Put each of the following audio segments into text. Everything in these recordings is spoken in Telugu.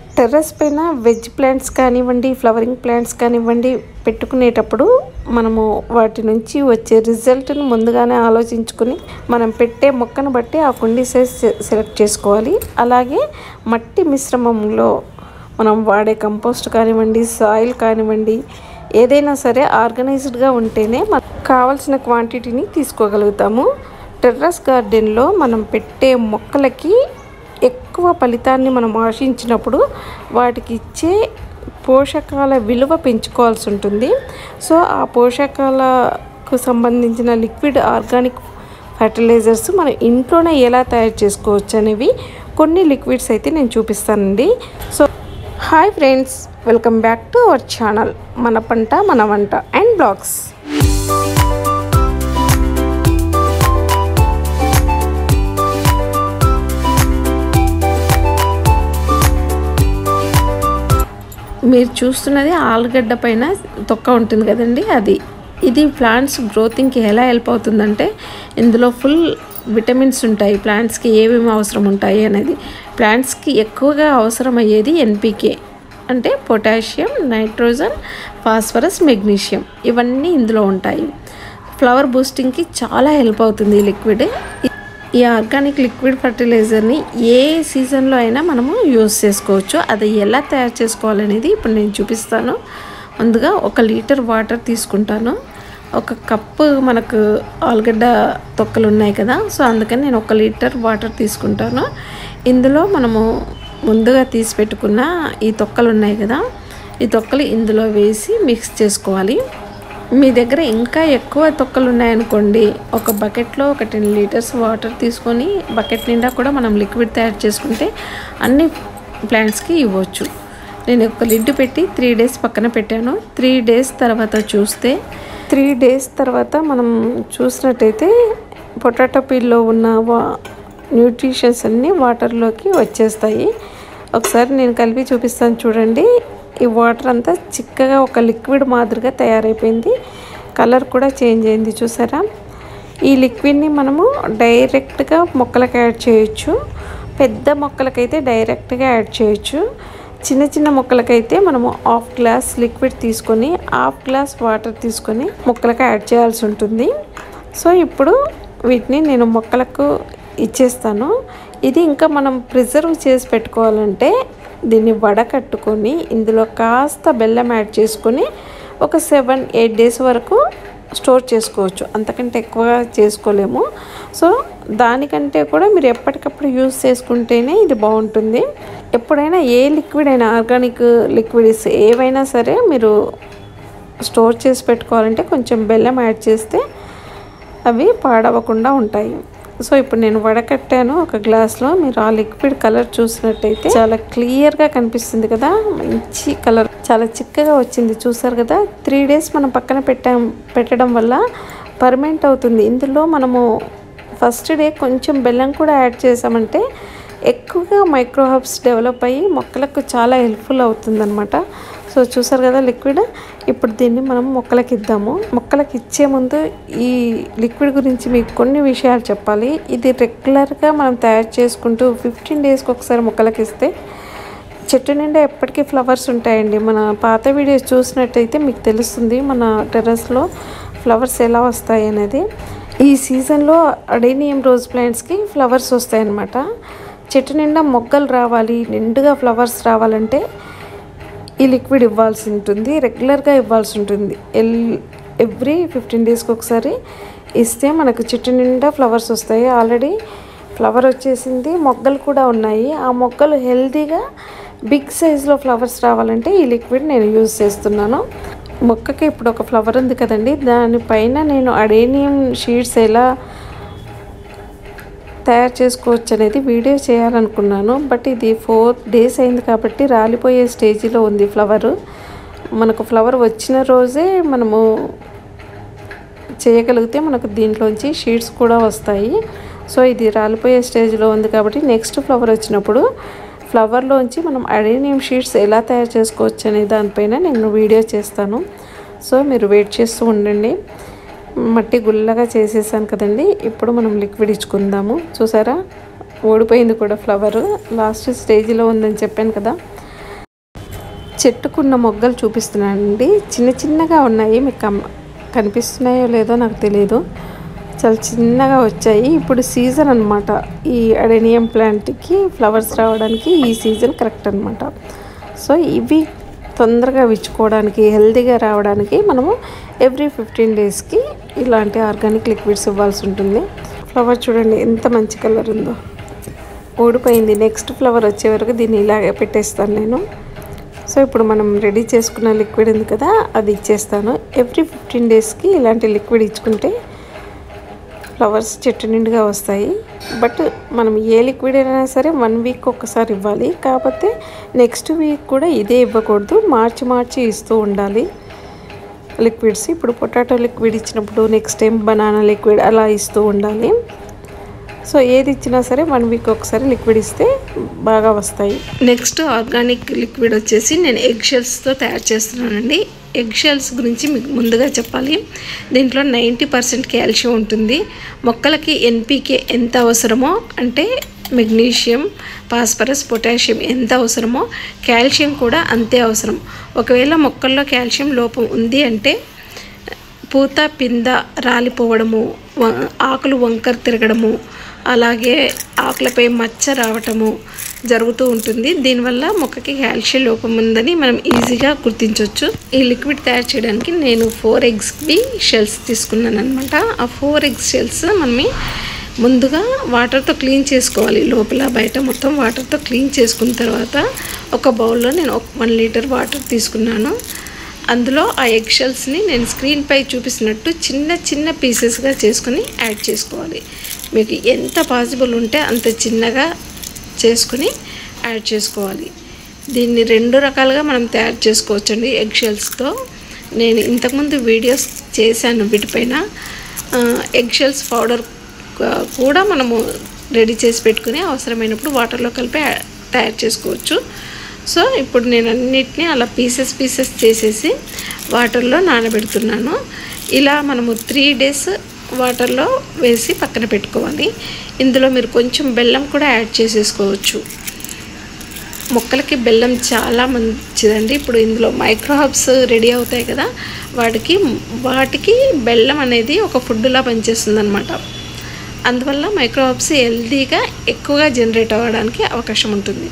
టెర్రస్ పైన వెజ్ ప్లాంట్స్ కానివ్వండి ఫ్లవరింగ్ ప్లాంట్స్ కానివ్వండి పెట్టుకునేటప్పుడు మనము వాటి నుంచి వచ్చే రిజల్ట్ని ముందుగానే ఆలోచించుకుని మనం పెట్టే మొక్కను బట్టి ఆ కుండీ సైజ్ సెలెక్ట్ చేసుకోవాలి అలాగే మట్టి మిశ్రమంలో మనం వాడే కంపోస్ట్ కానివ్వండి సాయిల్ కానివ్వండి ఏదైనా సరే ఆర్గనైజ్డ్గా ఉంటేనే మనకు కావాల్సిన క్వాంటిటీని తీసుకోగలుగుతాము టెర్రస్ గార్డెన్లో మనం పెట్టే మొక్కలకి ఎక్కువ ఫలితాన్ని మనం ఆశించినప్పుడు వాటికి ఇచ్చే పోషకాల విలువ పెంచుకోవాల్సి ఉంటుంది సో ఆ పోషకాలకు సంబంధించిన లిక్విడ్ ఆర్గానిక్ ఫర్టిలైజర్స్ మనం ఇంట్లోనే ఎలా తయారు చేసుకోవచ్చు అనేవి కొన్ని లిక్విడ్స్ అయితే నేను చూపిస్తానండి so hi friends welcome back to our channel మన పంట మన వంట అండ్ బ్లాగ్స్ మీరు చూస్తున్నది ఆలుగడ్డ పైన తొక్క ఉంటుంది కదండి అది ఇది ప్లాంట్స్ గ్రోతింగ్కి ఎలా హెల్ప్ అవుతుందంటే ఇందులో ఫుల్ విటమిన్స్ ఉంటాయి ప్లాంట్స్కి ఏమేమి అవసరం ఉంటాయి అనేది ప్లాంట్స్కి ఎక్కువగా అవసరం అయ్యేది ఎన్పికే అంటే పొటాషియం నైట్రోజన్ ఫాస్ఫరస్ మెగ్నీషియం ఇవన్నీ ఇందులో ఉంటాయి ఫ్లవర్ బూస్టింగ్కి చాలా హెల్ప్ అవుతుంది ఈ లిక్విడ్ ఈ ఆర్గానిక్ లిక్విడ్ ఫర్టిలైజర్ని ఏ సీజన్లో అయినా మనము యూస్ చేసుకోవచ్చు అది ఎలా తయారు చేసుకోవాలనేది ఇప్పుడు నేను చూపిస్తాను ముందుగా ఒక లీటర్ వాటర్ తీసుకుంటాను ఒక కప్పు మనకు ఆలుగడ్డ తొక్కలు ఉన్నాయి కదా సో అందుకని నేను ఒక లీటర్ వాటర్ తీసుకుంటాను ఇందులో మనము ముందుగా తీసి పెట్టుకున్న ఈ తొక్కలు ఉన్నాయి కదా ఈ తొక్కలు ఇందులో వేసి మిక్స్ చేసుకోవాలి మీ దగ్గర ఇంకా ఎక్కువ తొక్కలు ఉన్నాయనుకోండి ఒక బకెట్లో ఒక టెన్ లీటర్స్ వాటర్ తీసుకొని బకెట్ నిండా కూడా మనం లిక్విడ్ తయారు చేసుకుంటే అన్ని ప్లాంట్స్కి ఇవ్వచ్చు నేను ఒక లిడ్ పెట్టి త్రీ డేస్ పక్కన పెట్టాను త్రీ డేస్ తర్వాత చూస్తే త్రీ డేస్ తర్వాత మనం చూసినట్టయితే పొటాటో పీల్లో ఉన్న వా న్యూట్రిషన్స్ అన్నీ వాటర్లోకి వచ్చేస్తాయి ఒకసారి నేను కలిపి చూపిస్తాను చూడండి ఈ వాటర్ అంతా చిక్కగా ఒక లిక్విడ్ మాదిరిగా తయారైపోయింది కలర్ కూడా చేంజ్ అయింది చూసారా ఈ లిక్విడ్ని మనము డైరెక్ట్గా మొక్కలకు యాడ్ చేయొచ్చు పెద్ద మొక్కలకైతే డైరెక్ట్గా యాడ్ చేయొచ్చు చిన్న చిన్న మొక్కలకైతే మనము హాఫ్ గ్లాస్ లిక్విడ్ తీసుకొని హాఫ్ గ్లాస్ వాటర్ తీసుకొని మొక్కలకు యాడ్ చేయాల్సి ఉంటుంది సో ఇప్పుడు వీటిని నేను మొక్కలకు ఇచ్చేస్తాను ఇది ఇంకా మనం ప్రిజర్వ్ చేసి పెట్టుకోవాలంటే దీన్ని వడకట్టుకొని ఇందులో కాస్త బెల్లం యాడ్ చేసుకొని ఒక సెవెన్ ఎయిట్ డేస్ వరకు స్టోర్ చేసుకోవచ్చు అంతకంటే ఎక్కువగా చేసుకోలేము సో దానికంటే కూడా మీరు ఎప్పటికప్పుడు యూస్ చేసుకుంటేనే ఇది బాగుంటుంది ఎప్పుడైనా ఏ లిక్విడ్ అయినా ఆర్గానిక్ లిక్విడ్స్ ఏవైనా సరే మీరు స్టోర్ చేసి పెట్టుకోవాలంటే కొంచెం బెల్లం యాడ్ చేస్తే అవి పాడవకుండా ఉంటాయి సో ఇప్పుడు నేను వడకట్టాను ఒక గ్లాస్లో మీరు ఆ లిక్విడ్ కలర్ చూసినట్టయితే చాలా క్లియర్గా కనిపిస్తుంది కదా మంచి కలర్ చాలా చిక్కగా వచ్చింది చూసారు కదా త్రీ డేస్ మనం పక్కన పెట్టాం పెట్టడం వల్ల పర్మనెంట్ అవుతుంది ఇందులో మనము ఫస్ట్ డే కొంచెం బెల్లం కూడా యాడ్ చేసామంటే ఎక్కువగా మైక్రోహబ్స్ డెవలప్ అయ్యి మొక్కలకు చాలా హెల్ప్ఫుల్ అవుతుందన్నమాట సో చూసారు కదా లిక్విడ్ ఇప్పుడు దీన్ని మనం మొక్కలకి ఇద్దాము మొక్కలకి ఇచ్చే ముందు ఈ లిక్విడ్ గురించి మీకు కొన్ని విషయాలు చెప్పాలి ఇది రెగ్యులర్గా మనం తయారు చేసుకుంటూ ఫిఫ్టీన్ డేస్కి ఒకసారి మొక్కలకి ఇస్తే చెట్టు నిండా ఎప్పటికీ ఫ్లవర్స్ ఉంటాయండి మన పాత వీడియోస్ చూసినట్టయితే మీకు తెలుస్తుంది మన టెర్రస్లో ఫ్లవర్స్ ఎలా వస్తాయి అనేది ఈ సీజన్లో అడేనియం రోజ్ ప్లాంట్స్కి ఫ్లవర్స్ వస్తాయి అన్నమాట చెట్టు నిండా మొగ్గలు రావాలి నిండుగా ఫ్లవర్స్ రావాలంటే ఈ లిక్విడ్ ఇవ్వాల్సి ఉంటుంది రెగ్యులర్గా ఇవ్వాల్సి ఉంటుంది ఎల్ ఎవ్రీ ఫిఫ్టీన్ డేస్కి ఒకసారి ఇస్తే మనకు చెట్టు నిండా ఫ్లవర్స్ వస్తాయి ఆల్రెడీ ఫ్లవర్ వచ్చేసింది మొగ్గలు కూడా ఉన్నాయి ఆ మొగ్గలు హెల్తీగా బిగ్ సైజులో ఫ్లవర్స్ రావాలంటే ఈ లిక్విడ్ నేను యూజ్ చేస్తున్నాను మొక్కకి ఇప్పుడు ఒక ఫ్లవర్ ఉంది కదండి దానిపైన నేను అడేనియం షీట్స్ ఎలా తయారు చేసుకోవచ్చు అనేది వీడియో చేయాలనుకున్నాను బట్ ఇది ఫోర్ డేస్ అయింది కాబట్టి రాలిపోయే స్టేజ్లో ఉంది ఫ్లవర్ మనకు ఫ్లవర్ వచ్చిన రోజే మనము చేయగలిగితే మనకు దీంట్లోంచి షీట్స్ కూడా వస్తాయి సో ఇది రాలిపోయే స్టేజ్లో ఉంది కాబట్టి నెక్స్ట్ ఫ్లవర్ వచ్చినప్పుడు ఫ్లవర్లోంచి మనం అడేనియం షీట్స్ ఎలా తయారు చేసుకోవచ్చు అనే దానిపైన నేను వీడియో చేస్తాను సో మీరు వెయిట్ చేస్తూ ఉండండి మట్టి గుల్లగా చేసేసాను కదండి ఇప్పుడు మనం లిక్విడ్ ఇచ్చుకుందాము చూసారా ఓడిపోయింది కూడా ఫ్లవర్ లాస్ట్ స్టేజ్లో ఉందని చెప్పాను కదా చెట్టుకున్న మొగ్గలు చూపిస్తున్నానండి చిన్న చిన్నగా ఉన్నాయి మీకు కమ్- కనిపిస్తున్నాయో లేదో నాకు తెలియదు చాలా చిన్నగా వచ్చాయి ఇప్పుడు సీజన్ అనమాట ఈ అడేనియం ప్లాంట్కి ఫ్లవర్స్ రావడానికి ఈ సీజన్ కరెక్ట్ అనమాట సో ఇవి తొందరగా విచ్చుకోవడానికి హెల్తీగా రావడానికి మనము ఎవ్రీ ఫిఫ్టీన్ డేస్కి ఇలాంటి ఆర్గానిక్ లిక్విడ్స్ ఇవ్వాల్సి ఉంటుంది ఫ్లవర్ చూడండి ఎంత మంచి కలర్ ఉందో ఓడిపోయింది నెక్స్ట్ ఫ్లవర్ వచ్చే వరకు దీన్ని ఇలాగే పెట్టేస్తాను నేను సో ఇప్పుడు మనం రెడీ చేసుకున్న లిక్విడ్ ఉంది కదా అది ఇచ్చేస్తాను ఎవ్రీ ఫిఫ్టీన్ డేస్కి ఇలాంటి లిక్విడ్ ఇచ్చుకుంటే ఫ్లవర్స్ చెట్టు నిండుగా వస్తాయి బట్ మనం ఏ లిక్విడ్ అయినా సరే వన్ వీక్ ఒక్కసారి ఇవ్వాలి కాకపోతే నెక్స్ట్ వీక్ కూడా ఇదే ఇవ్వకూడదు మార్చి మార్చి ఇస్తూ ఉండాలి లిక్విడ్స్ ఇప్పుడు పొటాటో లిక్విడ్ ఇచ్చినప్పుడు నెక్స్ట్ టైం బనానా లిక్విడ్ అలా ఇస్తూ ఉండాలి సో ఏది ఇచ్చినా సరే వన్ వీక్ ఒకసారి లిక్విడ్ ఇస్తే బాగా వస్తాయి నెక్స్ట్ ఆర్గానిక్ లిక్విడ్ వచ్చేసి నేను ఎగ్ షెల్స్తో తయారు చేస్తున్నానండి ఎగ్ షెల్స్ గురించి మీకు ముందుగా చెప్పాలి దీంట్లో నైంటీ పర్సెంట్ కాల్షియం ఉంటుంది మొక్కలకి ఎన్పికే ఎంత అవసరమో అంటే మెగ్నీషియం ఫాస్ఫరస్ పొటాషియం ఎంత అవసరమో కాల్షియం కూడా అంతే అవసరం ఒకవేళ మొక్కల్లో కాల్షియం లోపం ఉంది అంటే పూత పింద రాలిపోవడము వ- ఆకులు వంకర తిరగడము అలాగే ఆకులపై మచ్చ రావటము జరుగుతూ ఉంటుంది దీనివల్ల మొక్కకి కాల్షియం లోపం ఉందని మనం ఈజీగా గుర్తించవచ్చు ఈ లిక్విడ్ తయారు చేయడానికి నేను ఫోర్ ఎగ్స్కి షెల్స్ తీసుకున్నాను అనమాట ఆ ఫోర్ ఎగ్స్ షెల్స్ మనమి ముందుగా వాటర్తో క్లీన్ చేసుకోవాలి లోపల బయట మొత్తం వాటర్తో క్లీన్ చేసుకున్న తర్వాత ఒక బౌల్లో నేను ఒక వన్ లీటర్ వాటర్ తీసుకున్నాను అందులో ఆ ఎగ్ షెల్స్ని నేను స్క్రీన్పై చూపిస్తున్నట్టు చిన్న చిన్న పీసెస్గా చేసుకొని యాడ్ చేసుకోవాలి మీకు ఎంత పాసిబుల్ ఉంటే అంత చిన్నగా చేసుకుని యాడ్ చేసుకోవాలి దీన్ని రెండు రకాలుగా మనం తయారు చేసుకోవచ్చండి ఎగ్ షెల్స్తో నేను ఇంతకుముందు వీడియోస్ చేశాను వీటిపైన ఎగ్ షెల్స్ పౌడర్ కూడా మనము రెడీ చేసి పెట్టుకుని అవసరమైనప్పుడు వాటర్లో కలిపి యా- తయారు చేసుకోవచ్చు సో ఇప్పుడు నేను అన్నిటినీ అలా పీసెస్ పీసెస్ చేసేసి వాటర్లో నానబెడుతున్నాను ఇలా మనము త్రీ డేస్ వాటర్లో వేసి పక్కన పెట్టుకోవాలి ఇందులో మీరు కొంచెం బెల్లం కూడా యాడ్ చేసేసుకోవచ్చు మొక్కలకి బెల్లం చాలా మంచిదండి ఇప్పుడు ఇందులో మైక్రోహబ్స్ రెడీ అవుతాయి కదా వాటికి వాటికి బెల్లం అనేది ఒక ఫుడ్లా పనిచేస్తుంది అనమాట అందువల్ల మైక్రోహబ్స్ హెల్తీగా ఎక్కువగా జనరేట్ అవ్వడానికి అవకాశం ఉంటుంది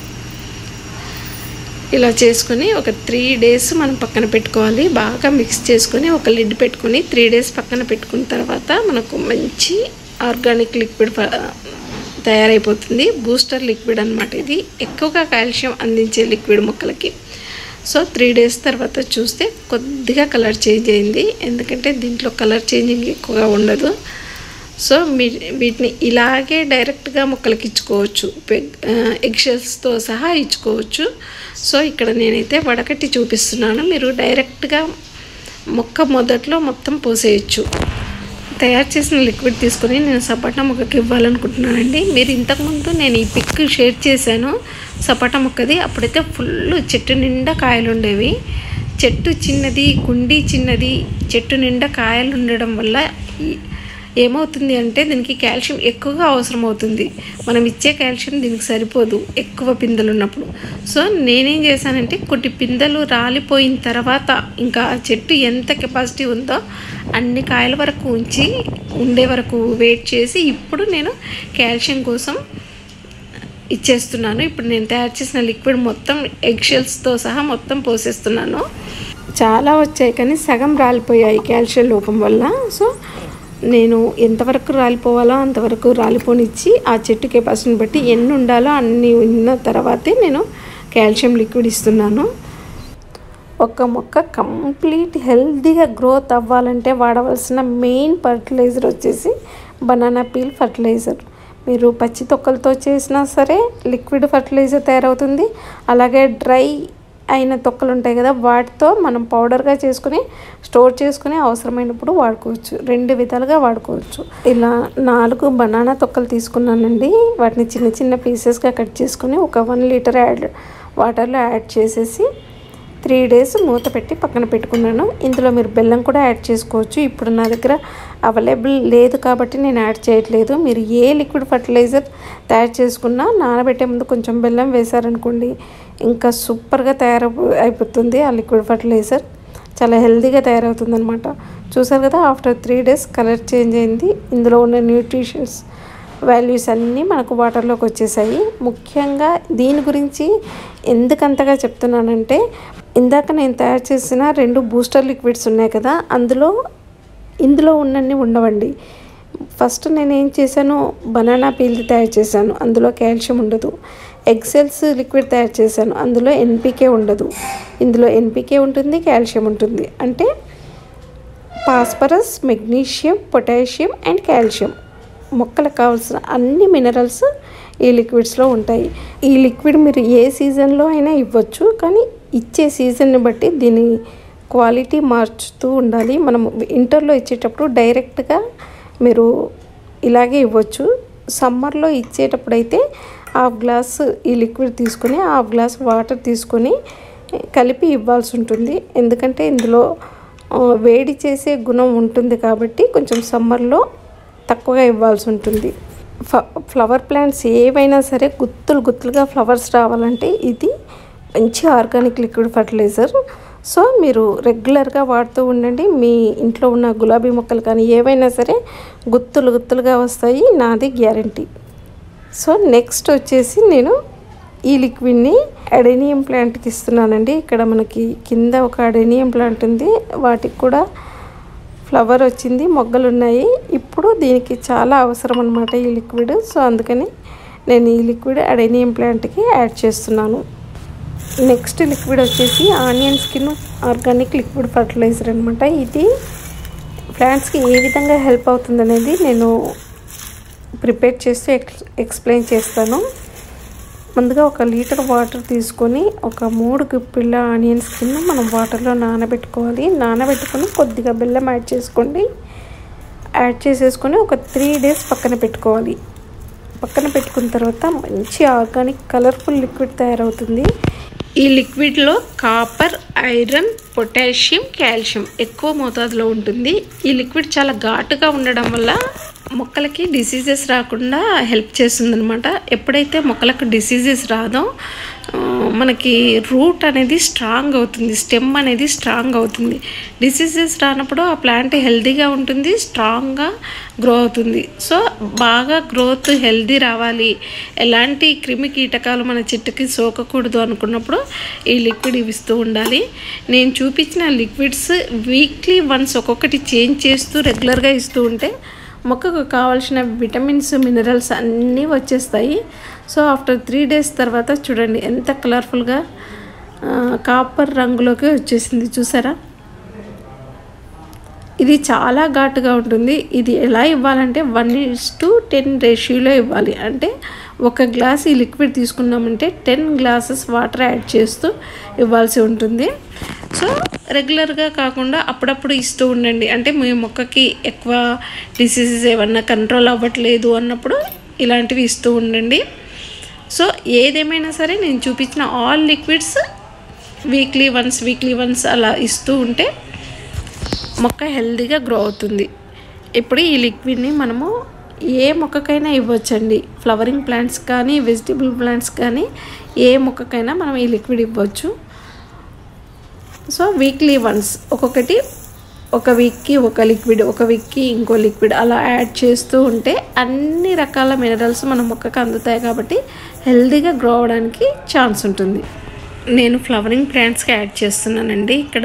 ఇలా చేసుకొని ఒక త్రీ డేస్ మనం పక్కన పెట్టుకోవాలి బాగా మిక్స్ చేసుకొని ఒక లిడ్ పెట్టుకొని త్రీ డేస్ పక్కన పెట్టుకున్న తర్వాత మనకు మంచి ఆర్గానిక్ లిక్విడ్ ప- తయారైపోతుంది బూస్టర్ లిక్విడ్ అనమాట ఇది ఎక్కువగా కాల్షియం అందించే లిక్విడ్ మొక్కలకి సో త్రీ డేస్ తర్వాత చూస్తే కొద్దిగా కలర్ చేంజ్ అయింది ఎందుకంటే దీంట్లో కలర్ చేంజింగ్ ఎక్కువగా ఉండదు సో మీ వీటిని ఇలాగే డైరెక్ట్గా మొక్కలకి ఇచ్చుకోవచ్చు ఎగ్ షెల్స్తో సహా ఇచ్చుకోవచ్చు సో ఇక్కడ నేనైతే వడకట్టి చూపిస్తున్నాను మీరు డైరెక్ట్గా మొక్క మొదట్లో మొత్తం పోసేయచ్చు తయారు చేసిన లిక్విడ్ తీసుకొని నేను సపోటా మొక్కకి ఇవ్వాలనుకుంటున్నానండి మీరు ఇంతకుముందు నేను ఈ పిక్ షేర్ చేశాను సపోటా మొక్కది అప్పుడైతే ఫుల్ చెట్టు నిండా కాయలు ఉండేవి చెట్టు చిన్నది కుండీ చిన్నది చెట్టు నిండా కాయలు ఉండడం వల్ల ఈ- ఏమవుతుంది అంటే దీనికి కాల్షియం ఎక్కువగా అవసరం అవుతుంది మనం ఇచ్చే కాల్షియం దీనికి సరిపోదు ఎక్కువ పిందెలు ఉన్నప్పుడు సో నేనేం చేశానంటే కొన్ని పిందెలు రాలిపోయిన తర్వాత ఇంకా ఆ చెట్టు ఎంత కెపాసిటీ ఉందో అన్ని కాయల వరకు ఉంచి ఉండే వరకు వెయిట్ చేసి ఇప్పుడు నేను కాల్షియం కోసం ఇచ్చేస్తున్నాను ఇప్పుడు నేను తయారు చేసిన లిక్విడ్ మొత్తం ఎగ్ షెల్స్తో సహా మొత్తం పోసేస్తున్నాను చాలా వచ్చాయి కానీ సగం రాలిపోయాయి కాల్షియం లోపం వల్ల సో నేను ఎంతవరకు రాలిపోవాలో అంతవరకు రాలిపోనిచ్చి ఆ చెట్టు కెపాసిటీని బట్టి ఎన్ని ఉండాలో అన్ని ఉన్న తర్వాతే నేను కాల్షియం లిక్విడ్ ఇస్తున్నాను ఒక మొక్క కంప్లీట్ హెల్తీగా గ్రోత్ అవ్వాలంటే వాడవలసిన మెయిన్ ఫర్టిలైజర్ వచ్చేసి బనానా పీల్ ఫర్టిలైజర్ మీరు పచ్చి తొక్కలతో చేసినా సరే లిక్విడ్ ఫర్టిలైజర్ తయారవుతుంది అలాగే డ్రై అయిన తొక్కలు ఉంటాయి కదా వాటితో మనం పౌడర్గా చేసుకుని స్టోర్ చేసుకుని అవసరమైనప్పుడు వాడుకోవచ్చు రెండు విధాలుగా వాడుకోవచ్చు ఇలా నాలుగు బనానా తొక్కలు తీసుకున్నానండి వాటిని చిన్న చిన్న పీసెస్గా కట్ చేసుకుని ఒక వన్ లీటర్ యాడ్ వాటర్లో యాడ్ చేసేసి త్రీ డేస్ మూత పెట్టి పక్కన పెట్టుకున్నాను ఇందులో మీరు బెల్లం కూడా యాడ్ చేసుకోవచ్చు ఇప్పుడు నా దగ్గర అవైలబుల్ లేదు కాబట్టి నేను యాడ్ చేయట్లేదు మీరు ఏ లిక్విడ్ ఫర్టిలైజర్ తయారు చేసుకున్నా నానబెట్టే ముందు కొంచెం బెల్లం వేశారనుకోండి ఇంకా సూపర్గా తయారు అయిపోతుంది ఆ లిక్విడ్ ఫర్టిలైజర్ చాలా హెల్తీగా తయారవుతుంది అనమాట చూసారు కదా after three days colour change అయింది ఇందులో ఉన్న న్యూట్రిషన్స్ వాల్యూస్ అన్నీ మనకు వాటర్లోకి వచ్చేసాయి ముఖ్యంగా దీని గురించి ఎందుకంతగా చెప్తున్నానంటే ఇందాక నేను తయారు చేసిన రెండు బూస్టర్ లిక్విడ్స్ ఉన్నాయి కదా అందులో ఇందులో ఉన్నన్ని ఉండవండి ఫస్ట్ నేను ఏం చేశాను బనానా పీల్ తయారు చేశాను అందులో కాల్షియం ఉండదు ఎగ్సెల్స్ లిక్విడ్ తయారు చేశాను అందులో ఎన్పికే ఉండదు ఇందులో ఎన్పికే ఉంటుంది కాల్షియం ఉంటుంది అంటే phosphorus magnesium potassium and calcium మొక్కలకు కావాల్సిన అన్ని మినరల్స్ ఈ లిక్విడ్స్లో ఉంటాయి ఈ లిక్విడ్ మీరు ఏ సీజన్లో అయినా ఇవ్వచ్చు కానీ ఇచ్చే సీజన్ని బట్టి దీని క్వాలిటీ మార్చుతూ ఉండాలి మనం ఇంటర్లో ఇచ్చేటప్పుడు డైరెక్ట్గా మీరు ఇలాగే ఇవ్వచ్చు సమ్మర్లో ఇచ్చేటప్పుడు అయితే హాఫ్ గ్లాస్ ఈ లిక్విడ్ తీసుకొని హాఫ్ గ్లాస్ వాటర్ తీసుకొని కలిపి ఇవ్వాల్సి ఉంటుంది ఎందుకంటే ఇందులో ఆ, వేడి చేసే గుణం ఉంటుంది కాబట్టి కొంచెం సమ్మర్లో తక్కువగా ఇవ్వాల్సి ఉంటుంది ఫ ఫ్లవర్ ప్లాంట్స్ ఏవైనా సరే గుత్తులు గుత్తులుగా ఫ్లవర్స్ రావాలంటే ఇది మంచి ఆర్గానిక్ లిక్విడ్ ఫర్టిలైజర్ సో మీరు రెగ్యులర్గా వాడుతూ ఉండండి మీ ఇంట్లో ఉన్న గులాబీ మొక్కలు కానీ ఏవైనా సరే గుత్తులు గుత్తులుగా వస్తాయి నాది గ్యారంటీ సో నెక్స్ట్ వచ్చేసి నేను ఈ లిక్విడ్ని అడేనియం ప్లాంట్కి ఇస్తున్నానండి ఇక్కడ మనకి కింద ఒక అడేనియం ప్లాంట్ ఉంది వాటికి కూడా ఫ్లవర్ వచ్చింది మొగ్గలు ఉన్నాయి ఇప్పుడు దీనికి చాలా అవసరం అనమాట ఈ లిక్విడ్ సో అందుకని నేను ఈ లిక్విడ్ అడేనియం ప్లాంట్కి యాడ్ చేస్తున్నాను నెక్స్ట్ లిక్విడ్ వచ్చేసి onion skin organic liquid fertiliser అనమాట ఇది ప్లాంట్స్కి ఏ విధంగా హెల్ప్ అవుతుంది అనేది నేను ప్రిపేర్ చేస్తూ ఎక్స్ ఎక్స్ప్లెయిన్ చేస్తాను ముందుగా ఒక లీటర్ వాటర్ తీసుకొని ఒక మూడు గుప్పిళ్ళ ఆనియన్స్ కింద మనం వాటర్లో నానబెట్టుకోవాలి నానబెట్టుకొని కొద్దిగా బెల్లం యాడ్ చేసుకోండి యాడ్ చేసేసుకొని ఒక త్రీ డేస్ పక్కన పెట్టుకోవాలి పక్కన పెట్టుకున్న తర్వాత మంచి ఆర్గానిక్ కలర్ఫుల్ లిక్విడ్ తయారవుతుంది ఈ లిక్విడ్లో కాపర్ ఐరన్ పొటాషియం కాల్షియం ఎక్కువ మోతాదులో ఉంటుంది ఈ లిక్విడ్ చాలా ఘాటుగా ఉండడం వల్ల మొక్కలకి డిసీజెస్ రాకుండా హెల్ప్ చేస్తుందన్నమాట ఎప్పుడైతే మొక్కలకు డిసీజెస్ రాదో ఆ, మనకి రూట్ అనేది స్ట్రాంగ్ అవుతుంది స్టెమ్ అనేది స్ట్రాంగ్ అవుతుంది డిసీజెస్ రానప్పుడు ఆ ప్లాంట్ హెల్తీగా ఉంటుంది స్ట్రాంగ్గా గ్రో అవుతుంది సో బాగా గ్రోత్ హెల్తీ రావాలి ఎలాంటి క్రిమి కీటకాలు మన చెట్టుకి సోకకూడదు అనుకున్నప్పుడు ఈ లిక్విడ్ ఇవిస్తూ ఉండాలి నేను చూపించిన లిక్విడ్స్ వీక్లీ వన్స్ ఒక్కొక్కటి చేంజ్ చేస్తూ రెగ్యులర్గా ఇస్తూ ఉంటే మొక్కకు కావాల్సిన విటమిన్స్ మినరల్స్ అన్నీ వచ్చేస్తాయి సో ఆఫ్టర్ త్రీ డేస్ తర్వాత చూడండి ఎంత కలర్ఫుల్గా కాపర్ రంగులోకి వచ్చేసింది చూసారా ఇది చాలా ఘాటుగా ఉంటుంది ఇది ఎలా ఇవ్వాలంటే వన్ ఇస్ టు టెన్ రేషియోలో ఇవ్వాలి అంటే ఒక గ్లాస్ ఈ లిక్విడ్ తీసుకున్నామంటే టెన్ గ్లాసెస్ వాటర్ యాడ్ చేస్తూ ఇవ్వాల్సి ఉంటుంది సో రెగ్యులర్గా కాకుండా అప్పుడప్పుడు ఇస్తూ ఉండండి అంటే మీ మొక్కకి ఎక్కువ డిసీజెస్ ఏమన్నా కంట్రోల్ అవ్వట్లేదు అన్నప్పుడు ఇలాంటివి ఇస్తూ ఉండండి సో ఏదేమైనా సరే నేను చూపించిన all liquids weekly once weekly once అలా ఇస్తూ ఉంటే మొక్క హెల్తీగా గ్రో అవుతుంది ఇప్పుడు ఈ లిక్విడ్ని మనము ఏ మొక్కకైనా ఇవ్వచ్చండి ఫ్లవరింగ్ ప్లాంట్స్ కానీ వెజిటబుల్ ప్లాంట్స్ కానీ ఏ మొక్కకైనా మనం ఈ లిక్విడ్ ఇవ్వచ్చు సో వీక్లీ వన్స్ ఒక్కొక్కటి ఒక వీక్కి ఒక లిక్విడ్ ఒక వీక్కి ఇంకో లిక్విడ్ అలా యాడ్ చేస్తూ ఉంటే అన్ని రకాల మినరల్స్ మన మొక్కకు అందుతాయి కాబట్టి హెల్తీగా గ్రో అవడానికి ఛాన్స్ ఉంటుంది నేను ఫ్లవరింగ్ ప్లాంట్స్కి యాడ్ చేస్తున్నానండి ఇక్కడ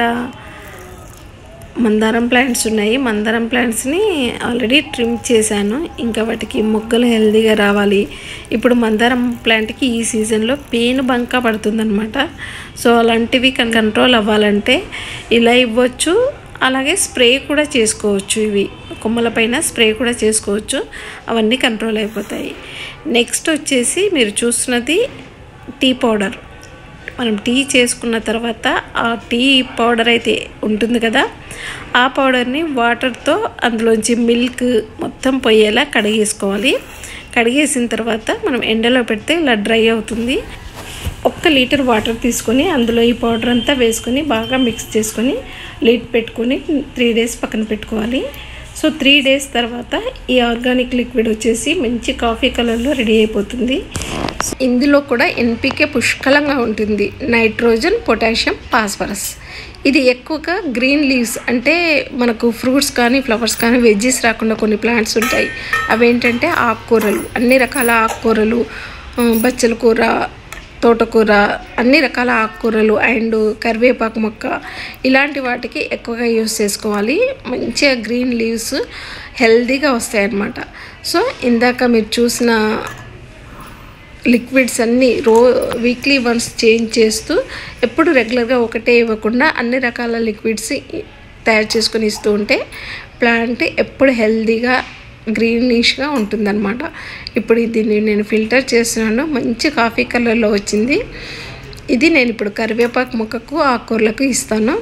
మందారం ప్లాంట్స్ ఉన్నాయి మందారం ప్లాంట్స్ని ఆల్రెడీ ట్రిమ్ చేశాను ఇంకా వాటికి మొగ్గలు హెల్తీగా రావాలి ఇప్పుడు మందారం ప్లాంట్కి ఈ సీజన్లో పేను బంక పడుతుందన్నమాట సో అలాంటివి కన్ కంట్రోల్ అవ్వాలంటే ఇలా ఇవ్వచ్చు అలాగే స్ప్రే కూడా చేసుకోవచ్చు ఇవి కొమ్మల పైన స్ప్రే కూడా చేసుకోవచ్చు అవన్నీ కంట్రోల్ అయిపోతాయి నెక్స్ట్ వచ్చేసి మీరు చూస్తున్నది టీ పౌడర్ మనం టీ చేసుకున్న తర్వాత ఆ టీ పౌడర్ అయితే ఉంటుంది కదా ఆ పౌడర్ని వాటర్తో అందులోంచి మిల్క్ మొత్తం పోయేలా కడిగేసుకోవాలి కడిగేసిన తర్వాత మనం ఎండలో పెడితే ఇలా డ్రై అవుతుంది ఒక్క లీటర్ వాటర్ తీసుకొని అందులో ఈ పౌడర్ అంతా వేసుకొని బాగా మిక్స్ చేసుకొని లిడ్ పెట్టుకొని త్రీ డేస్ పక్కన పెట్టుకోవాలి సో త్రీ డేస్ తర్వాత ఈ ఆర్గానిక్ లిక్విడ్ వచ్చేసి మంచి కాఫీ కలర్లో రెడీ అయిపోతుంది ఇందులో కూడా ఎన్పికే పుష్కలంగా ఉంటుంది నైట్రోజన్ పొటాషియం ఫాస్ఫరస్ ఇది ఎక్కువగా గ్రీన్ లీవ్స్ అంటే మనకు ఫ్రూట్స్ కానీ ఫ్లవర్స్ కానీ వెజ్జెస్ రాకుండా కొన్ని ప్లాంట్స్ ఉంటాయి అవేంటంటే ఆకుకూరలు అన్ని రకాల ఆకుకూరలు ఉమ్, బచ్చల కూర తోటకూర అన్ని రకాల ఆకుకూరలు అండ్ కరివేపాకు మొక్క ఇలాంటి వాటికి ఎక్కువగా యూస్ చేసుకోవాలి మంచిగా గ్రీన్ లీవ్స్ హెల్దీగా వస్తాయి అన్నమాట సో ఇందాక మీరు చూసిన లిక్విడ్స్ అన్నీ రో వీక్లీ వన్స్ చేంజ్ చేస్తూ ఎప్పుడు రెగ్యులర్గా ఒకటే ఇవ్వకుండా అన్ని రకాల లిక్విడ్స్ తయారు చేసుకొని ఇస్తూ ఉంటే ప్లాంట్ ఎప్పుడు హెల్దీగా గ్రీనిష్గా ఉంటుందన్నమాట ఇప్పుడు దీన్ని నేను ఫిల్టర్ చేస్తున్నాను మంచి కాఫీ కలర్లో వచ్చింది ఇది నేను ఇప్పుడు కరివేపాకు మొక్కకు ఆకుకూరలకు ఇస్తాను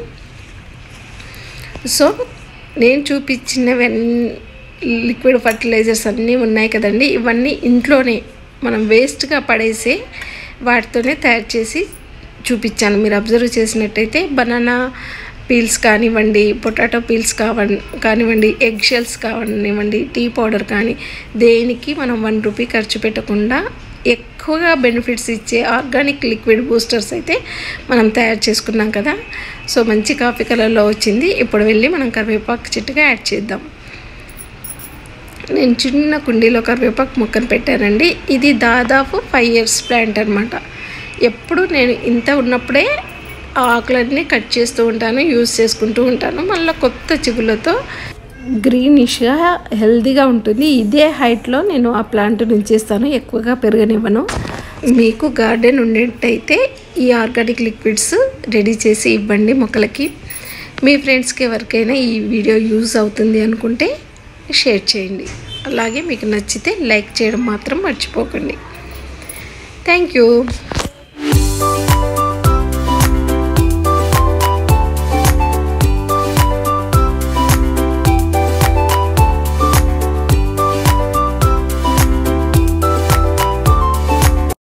సో నేను చూపించినవన్నీ లిక్విడ్ ఫర్టిలైజర్స్ అన్నీ ఉన్నాయి కదండి ఇవన్నీ ఇంట్లోనే మనం వేస్ట్గా పడేసే వాటితోనే తయారు చేసి చూపించాను మీరు అబ్జర్వ్ చేసినట్టయితే బనానా పీల్స్ కానివ్వండి పొటాటో పీల్స్ కావండి కానివ్వండి ఎగ్ షెల్స్ కానివ్వండి టీ పౌడర్ కానీ దేనికి మనం వన్ రూపీ ఖర్చు పెట్టకుండా ఎక్కువగా బెనిఫిట్స్ ఇచ్చే ఆర్గానిక్ లిక్విడ్ బూస్టర్స్ అయితే మనం తయారు చేసుకున్నాం కదా సో మంచి కాఫీ కలర్లో వచ్చింది ఇప్పుడు వెళ్ళి మనం కరివేపాకు చెట్టుగా యాడ్ చేద్దాం నేను చిన్న కుండీలో కరివేపాకు మొక్కను పెట్టానండి ఇది దాదాపు ఫైవ్ ఇయర్స్ ప్లాంట్ అనమాట ఎప్పుడు నేను ఇంత ఉన్నప్పుడే ఆ ఆకులన్నీ కట్ చేస్తూ ఉంటాను యూస్ చేసుకుంటూ ఉంటాను మళ్ళీ కొత్త చిగులతో గ్రీనిష్గా హెల్దీగా ఉంటుంది ఇదే హైట్లో నేను ఆ ప్లాంట్ ఉంచేస్తాను ఎక్కువగా పెరగనివ్వను మీకు గార్డెన్ ఉండేటైతే ఈ ఆర్గానిక్ లిక్విడ్స్ రెడీ చేసి ఇవ్వండి మొక్కలకి మీ ఫ్రెండ్స్కి ఎవరికైనా ఈ వీడియో యూజ్ అవుతుంది అనుకుంటే షేర్ చేయండి అలాగే మీకు నచ్చితే లైక్ చేయడం మాత్రం మర్చిపోకండి థ్యాంక్ యూ